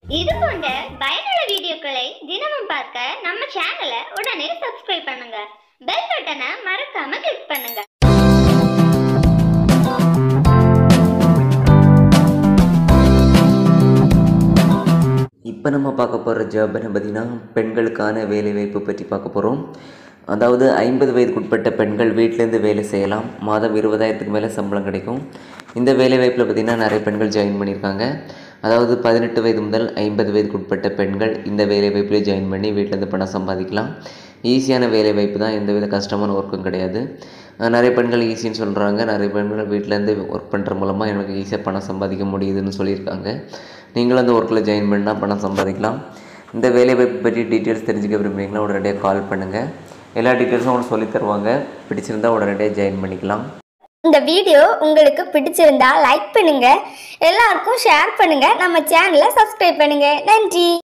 இது போன்ற பயனுள்ள வீடியோக்களை தினமும் பார்க்க நம்ம சேனலை உடனே சப்ஸ்கிரைப் பண்ணுங்க பெல் பட்டனை மறக்காம கிளிக் பண்ணுங்க இப்போ நம்ம பார்க்க போகிற ஜாப் என்ன பார்த்தீங்கன்னா பெண்களுக்கான வேலைவாய்ப்பு பற்றி பார்க்க போகிறோம் அதாவது ஐம்பது வயதுக்குட்பட்ட பெண்கள் வீட்டிலேருந்து வேலை செய்யலாம் மாதம் இருபதாயிரத்துக்கு மேலே சம்பளம் கிடைக்கும் இந்த வேலைவாய்ப்பில் பார்த்திங்கன்னா நிறைய பெண்கள் ஜாயின் பண்ணியிருக்காங்க அதாவது பதினெட்டு வயது முதல் ஐம்பது வயதுக்குட்பட்ட பெண்கள் இந்த வேலைவாய்ப்பில் ஜாயின் பண்ணி வீட்டிலேருந்து பணம் சம்பாதிக்கலாம் ஈஸியான வேலைவாய்ப்பு தான் எந்தவித கஷ்டமான ஒர்க்கும் கிடையாது அஹ் நிறைய பெண்கள் ஈஸின்னு சொல்கிறாங்க நிறைய பெண்கள் வீட்டிலேருந்து ஒர்க் பண்ணுற மூலமாக எனக்கு ஈஸியாக பணம் சம்பாதிக்க முடியுதுன்னு சொல்லியிருக்காங்க நீங்களும் அந்த ஒர்க்கில் ஜாயின் பண்ணால் பணம் சம்பாதிக்கலாம் இந்த வேலைவாய்ப்பு பற்றி டீட்டெயில்ஸ் தெரிஞ்சுக்க விரும்புறீங்களா உடனடியாக கால் பண்ணுங்கள் எல்லா டீட்டெயில்ஸும் உங்களுக்கு சொல்லித் தருவாங்க பிடிச்சிருந்தா உடனடியாக ஜாயின் பண்ணிக்கலாம் இந்த வீடியோ உங்களுக்கு பிடிச்சிருந்தா லைக் பண்ணுங்க எல்லாருக்கும் ஷேர் பண்ணுங்க நம்ம சேனலை சப்ஸ்கிரைப் பண்ணுங்க நன்றி